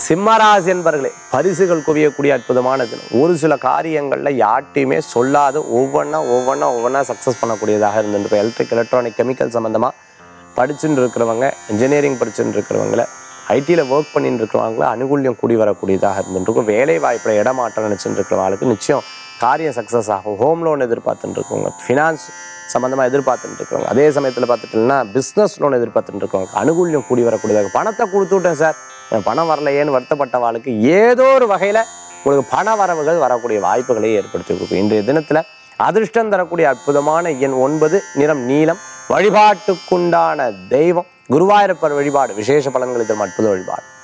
சிம்மராசி என்பர்களே பரிசுகள் குவியக்கூடிய அற்புதமான தினம் ஒரு சில காரியங்களில் யார்ட்டையுமே சொல்லாத ஒவ்வொன்றா ஒவ்வொன்றா ஒவ்வொன்றா சக்ஸஸ் பண்ணக்கூடியதாக இருந்துருக்கும் எலக்ட்ரிக் எலக்ட்ரானிக் கெமிக்கல் சம்மந்தமாக படிச்சுட்டு இருக்கிறவங்க இன்ஜினியரிங் படிச்சுட்டு இருக்கிறவங்கள ஐடியில் ஒர்க் பண்ணிட்டு இருக்கிறவங்கள அனுகூல்யம் கூடி வரக்கூடியதாக இருந்துருக்கும் வேலை வாய்ப்பில் இடமாற்றம் நினச்சிட்டு இருக்கிறவங்களுக்கு நிச்சயம் காரியம் சக்ஸஸ் ஆகும் ஹோம் லோன் எதிர்பார்த்துட்டு இருக்கவங்க ஃபினான்ஸ் சம்மந்தமாக எதிர்பார்த்துட்டு இருக்கிறவங்க அதே சமயத்தில் பார்த்துட்டீங்கன்னா பிஸ்னஸ் லோன் எதிர்பார்த்துட்டு இருக்கவங்க அனுகூல்யம் கூடி வரக்கூடியதாக பணத்தை கொடுத்து விட்டேன் சார் எனக்கு பணம் வரலையேன்னு வருத்தப்பட்ட வாழ்க்கை ஏதோ ஒரு வகையில் உங்களுக்கு பண வரவுகள் வரக்கூடிய வாய்ப்புகளை ஏற்படுத்தி கொடுக்கும் இன்றைய தினத்தில் அதிர்ஷ்டம் தரக்கூடிய அற்புதமான எண் ஒன்பது நிறம் நீலம் வழிபாட்டுக்குண்டான தெய்வம் குருவாயூரப்பர் வழிபாடு விசேஷ பலன்களை தரும் அற்புத வழிபாடு